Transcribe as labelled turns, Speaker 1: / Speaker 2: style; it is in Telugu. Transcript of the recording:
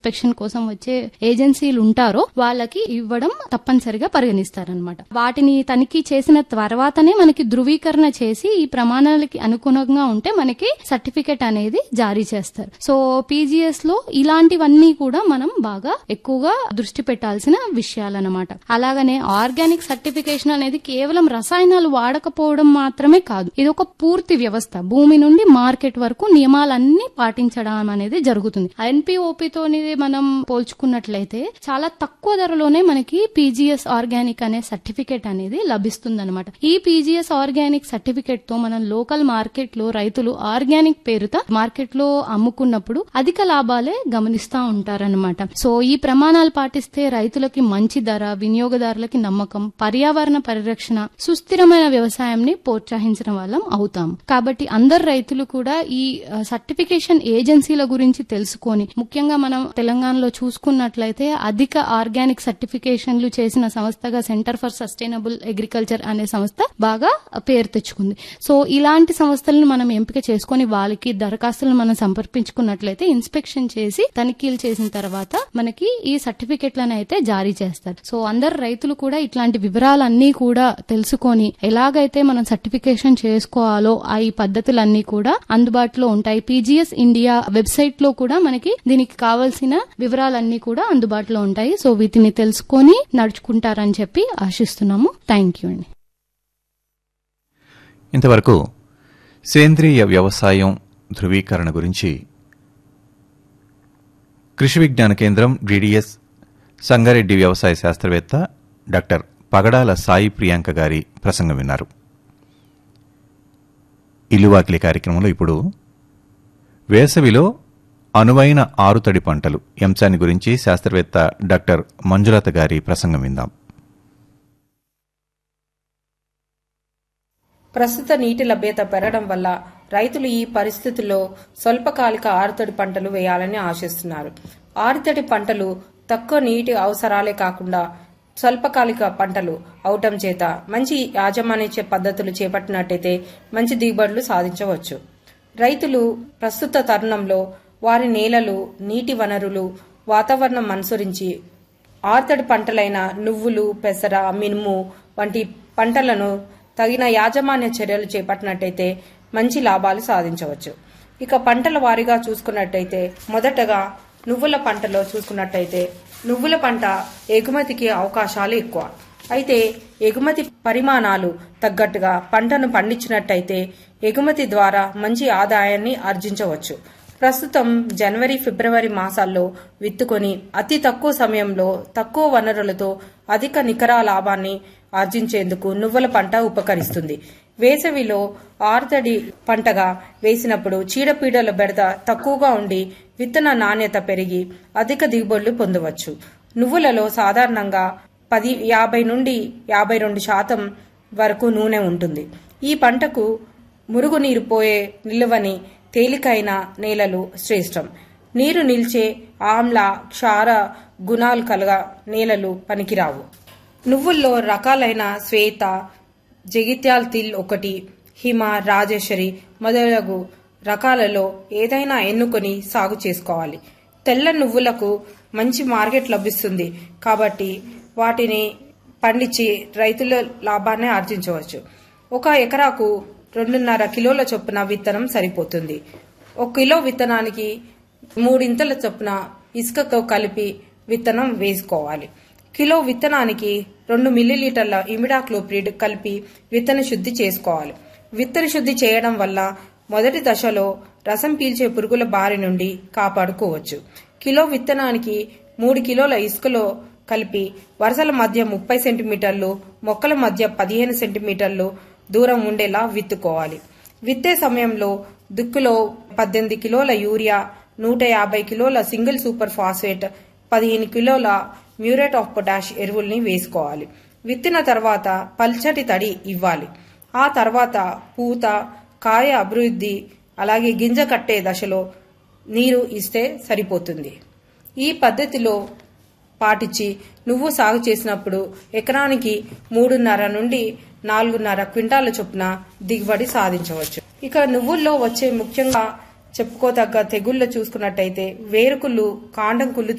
Speaker 1: ఇన్స్పెక్షన్ కోసం వచ్చే ఏజెన్సీలు ఉంటారో వాళ్ళకి ఇవ్వడం తప్పనిసరిగా పరిగణిస్తారనమాట వాటిని తనిఖీ చేసిన తర్వాతనే మనకి ధృవీకరణ చేసి ఈ ప్రమాణాలకి అనుగుణంగా ఉంటే మనకి సర్టిఫికెట్ అనేది జారీ చేస్తారు సో పీజీఎస్ లో ఇలాంటివన్నీ కూడా మనం బాగా ఎక్కువగా దృష్టి పెట్టాల్సిన విషయాలన్నమాట అలాగనే ఆర్గానిక్ సర్టిఫికేషన్ అనేది కేవలం రసాయనాలు వాడకపోవడం మాత్రమే కాదు ఇది ఒక పూర్తి వ్యవస్థ భూమి నుండి మార్కెట్ వరకు నియమాలన్నీ పాటించడం అనేది జరుగుతుంది ఎన్పిఓపితోని మనం పోల్చుకున్నట్లయితే చాలా తక్కువ ధరలోనే మనకి పీజీఎస్ ఆర్గానిక్ అనే సర్టిఫికేట్ అనేది లభిస్తుంది ఈ పీజీఎస్ ఆర్గానిక్ సర్టిఫికేట్ తో మనం లోకల్ మార్కెట్ లో రైతులు ఆర్గానిక్ పేరుతో మార్కెట్ లో అమ్ముకున్నప్పుడు అధిక లాభాలే గమనిస్తా ఉంటారన్నమాట సో ఈ ప్రమాణాలు పాటిస్తే రైతులకి మంచి ధర వినియోగదారులకి నమ్మకం పర్యావరణ పరిరక్షణ సుస్థిరమైన వ్యవసాయంని ప్రోత్సహించడం వల్ల అవుతాం కాబట్టి అందరు రైతులు కూడా ఈ ఆ, సర్టిఫికేషన్ ఏజెన్సీల గురించి తెలుసుకొని ముఖ్యంగా మనం తెలంగాణలో చూసుకున్నట్లయితే అధిక ఆర్గానిక్ సర్టిఫికేషన్లు చేసిన సంస్థగా సెంటర్ ఫర్ సస్టైనబుల్ అగ్రికల్చర్ అనే సంస్థ బాగా పేరు తెచ్చుకుంది సో ఇలాంటి సంస్థలను మనం ఎంపిక చేసుకొని వాళ్ళకి దరఖాస్తులను మనం సంపర్పించుకున్నట్లయితే ఇన్స్పెక్షన్ చేసి తనిఖీలు చేసిన తర్వాత మనకి ఈ సర్టిఫికెట్లను అయితే జారీ చేస్తారు సో అందరు రైతులు కూడా ఇట్లాంటి వివరాలన్నీ కూడా తెలుసుకొని ఎలాగైతే మనం సర్టిఫికేషన్ చేసుకోవాలో ఆ ఈ పద్ధతులన్నీ కూడా అందుబాటులో ఉంటాయి పీజీఎస్ ఇండియా వెబ్సైట్ లో కూడా మనకి దీనికి కావాల్సిన వివరాలన్నీ కూడా అందుబాటులో ఉంటాయి సో వీటిని తెలుసుకొని నడుచుకుంటారని చెప్పి ఆశిస్తున్నాము థ్యాంక్ యూ అండి
Speaker 2: ఇంతవరకు సేంద్రియ వ్యవసాయం ధృవీకరణ గురించి కృషి విజ్ఞాన కేంద్రం డిడిఎస్ సంగారెడ్డి వ్యవసాయ శాస్త్రవేత్త డాక్టర్ పగడాల సాయి ప్రియాంక గారి ప్రసంగం విన్నారు ఇల్లువాకిలి కార్యక్రమంలో ఇప్పుడు వేసవిలో అనువైన ఆరుతడి పంటలు ఈ అంశాన్ని గురించి శాస్త్రవేత్త డాక్టర్ మంజులత గారి ప్రసంగం విందాం
Speaker 3: ప్రస్తుత నీటి లభ్యత పెరగడం వల్ల రైతులు ఈ పరిస్థితుల్లో స్వల్పకాలిక ఆరుతడి పంటలు వేయాలని ఆశిస్తున్నారు ఆరుతడి పంటలు తక్కువ నీటి అవసరాలే కాకుండా స్వల్పకాలిక పంటలు అవటం చేత మంచి యాజమాన్య పద్ధతులు చేపట్టినట్టయితే మంచి దిగుబడులు సాధించవచ్చు రైతులు ప్రస్తుత తరుణంలో వారి నేలలు నీటి వనరులు వాతావరణం అనుసరించి ఆర్తడి పంటలైన నువ్వులు పెసర మినుము వంటి పంటలను తగిన యాజమాన్య చర్యలు చేపట్టినట్టయితే మంచి లాభాలు సాధించవచ్చు ఇక పంటల వారీగా చూసుకున్నట్టయితే మొదటగా నువ్వుల పంటలో చూసుకున్నట్టయితే నువ్వుల పంట ఎగుమతికి అవకాశాలు ఎక్కువ అయితే ఎగుమతి పరిమాణాలు తగ్గట్టుగా పంటను పండించినట్టయితే ఎగుమతి ద్వారా మంచి ఆదాయాన్ని ఆర్జించవచ్చు ప్రస్తుతం జనవరి ఫిబ్రవరి మాసాల్లో విత్తుకొని అతి తక్కువ సమయంలో తక్కువ వనరులతో అధిక నికర లాభాన్ని ఆర్జించేందుకు నువ్వుల పంట ఉపకరిస్తుంది వేసవిలో ఆరుతడి పంటగా వేసినప్పుడు చీడపీడల బెడద తక్కువగా ఉండి విత్తన నాణ్యత పెరిగి అధిక దిగుబడులు పొందవచ్చు నువ్వులలో సాధారణంగా పది యాభై నుండి యాభై రెండు శాతం వరకు నూనె ఉంటుంది ఈ పంటకు మురుగునీరు పోయే నిలువని తేలికైన నేలలు శ్రేష్టం నీరు నిల్చే ఆమ్ల క్షార గుణాలు కలగ నేలలు పనికిరావు నువ్వుల్లో రకాలైన శ్వేత జగిత్యాల్ తిల్ ఒకటి హిమ రాజేశ్వరి మొదలగు రకాలలో ఏదైనా ఎన్నుకొని సాగు చేసుకోవాలి తెల్ల నువ్వులకు మంచి మార్కెట్ లభిస్తుంది కాబట్టి వాటిని పండించి రైతుల లాభాన్ని ఆర్జించవచ్చు ఒక ఎకరాకు రెండున్నర కిలోల చొప్పున విత్తనం సరిపోతుంది ఒక కిలో విత్తనానికి మూడింతల చొప్పున ఇసుకతో కలిపి విత్తనం వేసుకోవాలి కిలో విత్తనానికి రెండు మిల్లీలీటర్ల ఇమిడాక్లోప్రిడ్ కలిపి విత్తన శుద్ధి చేసుకోవాలి విత్తన శుద్ధి చేయడం వల్ల మొదటి దశలో రసం పీల్చే పురుగుల బారి నుండి కాపాడుకోవచ్చు కిలో విత్తనానికి మూడు కిలోల ఇసుకలో కలిపి వరుసల మధ్య ముప్పై సెంటీమీటర్లు మొక్కల మధ్య పదిహేను సెంటీమీటర్లు దూరం ఉండేలా విత్తుకోవాలి విత్తే సమయంలో దుక్కులో పద్దెనిమిది కిలోల యూరియా నూట యాభై కిలోల సింగిల్ సూపర్ ఫాస్ఫేట్ పదిహేను కిలోల మ్యూరేట్ ఆఫ్ పొటాష్ ఎరువుల్ని వేసుకోవాలి విత్తిన తర్వాత పల్చటి తడి ఇవ్వాలి ఆ తర్వాత పూత కాయ అభివృద్ధి అలాగే గింజ కట్టే దశలో నీరు ఇస్తే సరిపోతుంది ఈ పద్ధతిలో పాటించి నువ్వు సాగు చేసినప్పుడు ఎకరానికి మూడున్నర నుండి నాలుగున్నర క్వింటాల చొప్పున దిగుబడి సాధించవచ్చు ఇక నువ్వుల్లో వచ్చే ముఖ్యంగా చెప్పుకోదగ్గ తెగుళ్ళు చూసుకున్నట్టయితే వేరుకుళ్ళు కాండం కుళ్ళు